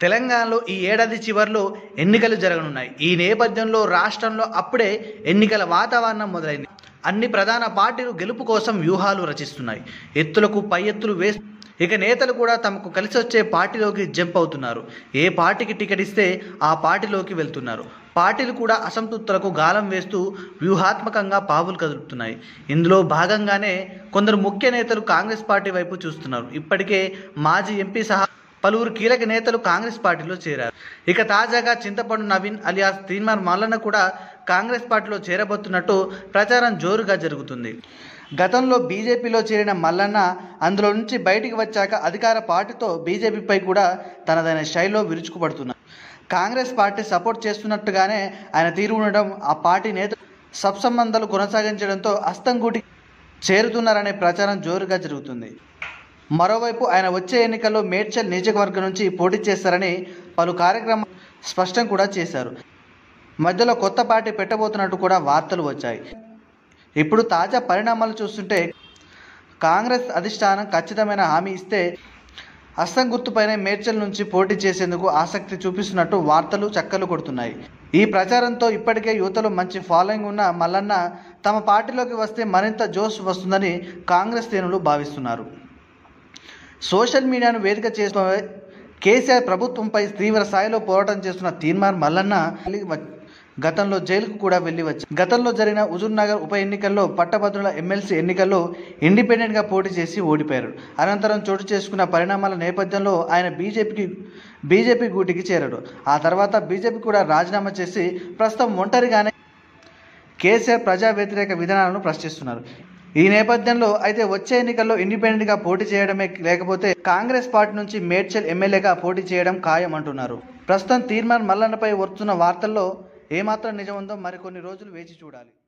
తెలంగాణలో ఈ ఏడాది చివరిలో ఎన్నికలు జరగనున్నాయి ఈ నేపథ్యంలో రాష్ట్రంలో అప్పుడే ఎన్నికల వాతావరణం మొదలైంది అన్ని ప్రధాన పార్టీలు గెలుపు కోసం వ్యూహాలు రచిస్తున్నాయి ఎత్తులకు పై ఎత్తులు వేస్తూ ఇక నేతలు కూడా తమకు కలిసి వచ్చే పార్టీలోకి జంప్ అవుతున్నారు ఏ పార్టీకి టికెట్ ఇస్తే ఆ పార్టీలోకి వెళ్తున్నారు పార్టీలు కూడా అసంతృప్తులకు గాలం వేస్తూ వ్యూహాత్మకంగా పావులు కదులుతున్నాయి ఇందులో భాగంగానే కొందరు ముఖ్య నేతలు కాంగ్రెస్ పార్టీ వైపు చూస్తున్నారు ఇప్పటికే మాజీ ఎంపీ సహా పలువురు కీలక నేతలు కాంగ్రెస్ పార్టీలో చేరారు ఇక తాజాగా చింతపండు నవీన్ అలియాస్ తీన్మార్ మల్లన్న కూడా కాంగ్రెస్ పార్టీలో చేరబోతున్నట్టు ప్రచారం జోరుగా జరుగుతుంది గతంలో బీజేపీలో చేరిన మల్లన్న అందులో నుంచి బయటికి వచ్చాక అధికార పార్టీతో బీజేపీపై కూడా తనదైన శైలిలో విరుచుకుపడుతున్నారు కాంగ్రెస్ పార్టీ సపోర్ట్ చేస్తున్నట్టుగానే ఆయన తీరు ఉండడం ఆ పార్టీ నేత సత్సంబంధాలు కొనసాగించడంతో అస్తంగూటి చేరుతున్నారనే ప్రచారం జోరుగా జరుగుతుంది మరోవైపు ఆయన వచ్చే ఎన్నికల్లో మేడ్చల్ నియోజకవర్గం నుంచి పోటీ చేస్తారని పలు కార్యక్రమాలు స్పష్టం కూడా చేశారు మధ్యలో కొత్త పార్టీ పెట్టబోతున్నట్టు కూడా వార్తలు వచ్చాయి ఇప్పుడు తాజా పరిణామాలు చూస్తుంటే కాంగ్రెస్ అధిష్టానం ఖచ్చితమైన హామీ ఇస్తే అస్సం గుర్తుపైనే మేడ్చల్ నుంచి పోటీ చేసేందుకు ఆసక్తి చూపిస్తున్నట్టు వార్తలు చక్కలు కొడుతున్నాయి ఈ ప్రచారంతో ఇప్పటికే యువతలో మంచి ఫాలోయింగ్ ఉన్న మల్లన్న తమ పార్టీలోకి వస్తే మరింత జోష్ వస్తుందని కాంగ్రెస్ శ్రేణులు భావిస్తున్నారు సోషల్ మీడియాను వేదిక చేసుకునే కేసీఆర్ ప్రభుత్వంపై తీవ్ర స్థాయిలో పోరాటం చేస్తున్న తీర్మార్ మల్లన్న గతంలో జైలుకు కూడా వెళ్లి వచ్చి గతంలో జరిగిన హుజూర్ నగర్ ఉప ఎన్నికల్లో పట్టభద్రుల ఎమ్మెల్సీ ఎన్నికల్లో ఇండిపెండెంట్గా పోటీ చేసి ఓడిపోయారు అనంతరం చోటు చేసుకున్న పరిణామాల నేపథ్యంలో ఆయన బీజేపీకి బీజేపీ గూటికి చేరాడు ఆ తర్వాత బీజేపీ కూడా రాజీనామా చేసి ప్రస్తుతం ఒంటరిగానే కేసీఆర్ ప్రజా వ్యతిరేక విధానాలను ప్రశ్నిస్తున్నారు ఈ నేపథ్యంలో అయితే వచ్చే ఎన్నికల్లో ఇండిపెండెంట్గా పోటీ చేయడమే లేకపోతే కాంగ్రెస్ పార్టీ నుంచి మేడ్చల్ ఎమ్మెల్యేగా పోటీ చేయడం ఖాయం అంటున్నారు ప్రస్తుతం తీర్మాన్ మల్లన్నపై వస్తున్న వార్తల్లో ఏమాత్రం నిజం ఉందో మరికొన్ని రోజులు వేచి చూడాలి